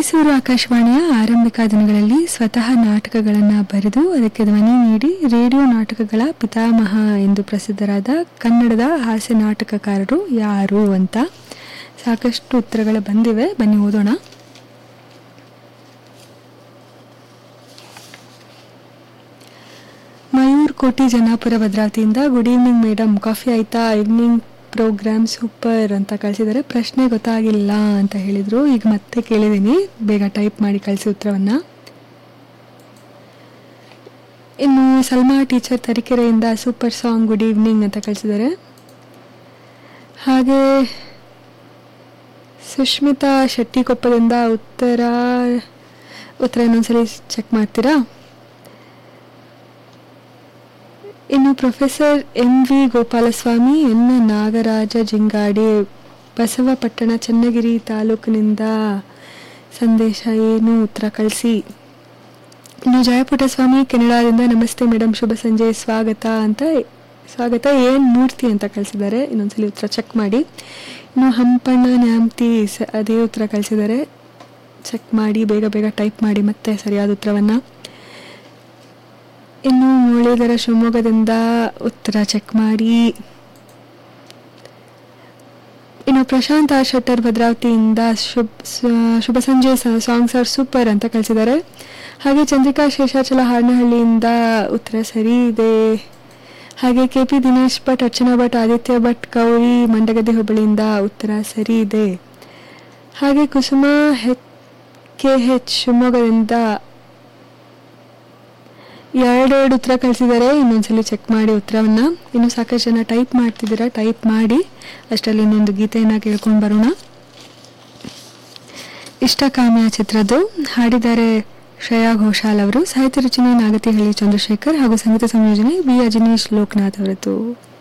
ಮೈಸೂರು ಆಕಾಶವಾಣಿಯ ಆರಂಭಿಕ ದಿನಗಳಲ್ಲಿ ಸ್ವತಃ ನಾಟಕಗಳನ್ನು ಬರೆದು ಅದಕ್ಕೆ ಧ್ವನಿ ನೀಡಿ ರೇಡಿಯೋ ನಾಟಕಗಳ ಪಿತಾಮಹ ಎಂದು ಪ್ರಸಿದ್ಧರಾದ ಕನ್ನಡದ ಹಾಸ್ಯ ನಾಟಕಕಾರರು ಯಾರು ಅಂತ ಸಾಕಷ್ಟು ಉತ್ತರಗಳು ಬಂದಿವೆ ಬನ್ನಿ ಓದೋಣ ಮಯೂರ್ ಕೋಟಿ ಜನಾಪುರ ಭದ್ರಾವತಿಯಿಂದ ಗುಡ್ ಈವ್ನಿಂಗ್ ಮೇಡಮ್ ಕಾಫಿ ಆಯ್ತಾ ಈವ್ನಿಂಗ್ ಪ್ರೋಗ್ರಾಮ್ ಸೂಪರ್ ಅಂತ ಕಳಿಸಿದ್ದಾರೆ ಪ್ರಶ್ನೆ ಗೊತ್ತಾಗಿಲ್ಲ ಅಂತ ಹೇಳಿದರು ಈಗ ಮತ್ತೆ ಕೇಳಿದ್ದೀನಿ ಬೇಗ ಟೈಪ್ ಮಾಡಿ ಕಳಿಸಿ ಉತ್ತರವನ್ನು ಇನ್ನು ಸಲ್ಮಾ ಟೀಚರ್ ತರೀಕೆರೆಯಿಂದ ಸೂಪರ್ ಸಾಂಗ್ ಗುಡ್ ಈವ್ನಿಂಗ್ ಅಂತ ಕಳಿಸಿದ್ದಾರೆ ಹಾಗೆ ಸುಷ್ಮಿತಾ ಶೆಟ್ಟಿಕೊಪ್ಪದಿಂದ ಉತ್ತರ ಉತ್ತರ ಇನ್ನೊಂದ್ಸಲಿ ಚೆಕ್ ಮಾಡ್ತೀರಾ ಇನ್ನು professor M V Gopalaswamy N Nagaraja Jingadi Basavapattana Channagiri ತಾಲೂಕಿನಿಂದ ಸಂದೇಶ ಏನು ಉತ್ತರ ಕಳಿಸಿ ಇನ್ನು ಜಯಪುಟಸ್ವಾಮಿ ಕೆನಡಾದಿಂದ ನಮಸ್ತೆ ಮೇಡಮ್ ಶುಭ ಸಂಜೆ ಸ್ವಾಗತ ಅಂತ ಸ್ವಾಗತ ಏನು ಮೂರ್ತಿ ಅಂತ ಕಳಿಸಿದ್ದಾರೆ ಇನ್ನೊಂದ್ಸಲಿ ಉತ್ತರ ಚೆಕ್ ಮಾಡಿ ಇನ್ನು ಹಂಪಣ್ಣ ನ್ಯಾಮ್ತಿ ಸ ಅದೇ ಉತ್ತರ ಕಳಿಸಿದ್ದಾರೆ ಚೆಕ್ ಮಾಡಿ ಬೇಗ ಬೇಗ ಟೈಪ್ ಮಾಡಿ ಮತ್ತೆ ಸರಿಯಾದ ಉತ್ತರವನ್ನು ಇನ್ನು ಮುರಳೀಧರ ಶಿವಮೊಗ್ಗದಿಂದ ಉತ್ತರ ಚೆಕ್ ಮಾಡಿ ಇನ್ನು ಪ್ರಶಾಂತ್ ಆರ್ ಶೆಟ್ಟರ್ ಭದ್ರಾವತಿಯಿಂದ ಶುಭ ಸ- ಶುಭ ಸಂಜೆ ಸಾಂಗ್ಸ್ ಆರ್ ಸೂಪರ್ ಅಂತ ಕಳಿಸಿದ್ದಾರೆ ಹಾಗೆ ಚಂದ್ರಿಕಾ ಶೇಷಾಚಲ ಹಾರ್ನಹಳ್ಳಿಯಿಂದ ಉತ್ತರ ಸರಿ ಇದೆ ಹಾಗೆ ಕೆ ಪಿ ದಿನೇಶ್ ಭಟ್ ಅರ್ಚನಾ ಭಟ್ ಆದಿತ್ಯ ಭಟ್ ಗೌರಿ ಮಂಡಗದ್ದೆ ಹುಬ್ಬಳ್ಳಿಯಿಂದ ಉತ್ತರ ಸರಿ ಇದೆ ಹಾಗೆ ಕುಸುಮ ಹೆಚ್ ಕೆ ಹೆಚ್ ಶಿವಮೊಗ್ಗದಿಂದ ಎರಡೆರಡು ಉತ್ತರ ಕಳಿಸಿದ್ದಾರೆ ಇನ್ನೊಂದ್ಸಲಿ ಚೆಕ್ ಮಾಡಿ ಉತ್ತರವನ್ನ ಇನ್ನು ಸಾಕಷ್ಟು ಜನ ಟೈಪ್ ಮಾಡ್ತಿದ್ದೀರಾ ಟೈಪ್ ಮಾಡಿ ಅಷ್ಟರಲ್ಲಿ ಇನ್ನೊಂದು ಗೀತೆಯನ್ನು ಕೇಳ್ಕೊಂಡು ಬರೋಣ ಇಷ್ಟಕಾಮ್ಯ ಚಿತ್ರದ್ದು ಹಾಡಿದ್ದಾರೆ ಶ್ರೇಯಾ ಘೋಷಾಲ್ ಅವರು ಸಾಹಿತ್ಯ ರಚನೆ ನಾಗತಿಹಳ್ಳಿ ಚಂದ್ರಶೇಖರ್ ಹಾಗೂ ಸಂಗೀತ ಸಂಯೋಜನೆ ಬಿ ಅಜನೀಶ್ ಲೋಕನಾಥ್ ಅವರದ್ದು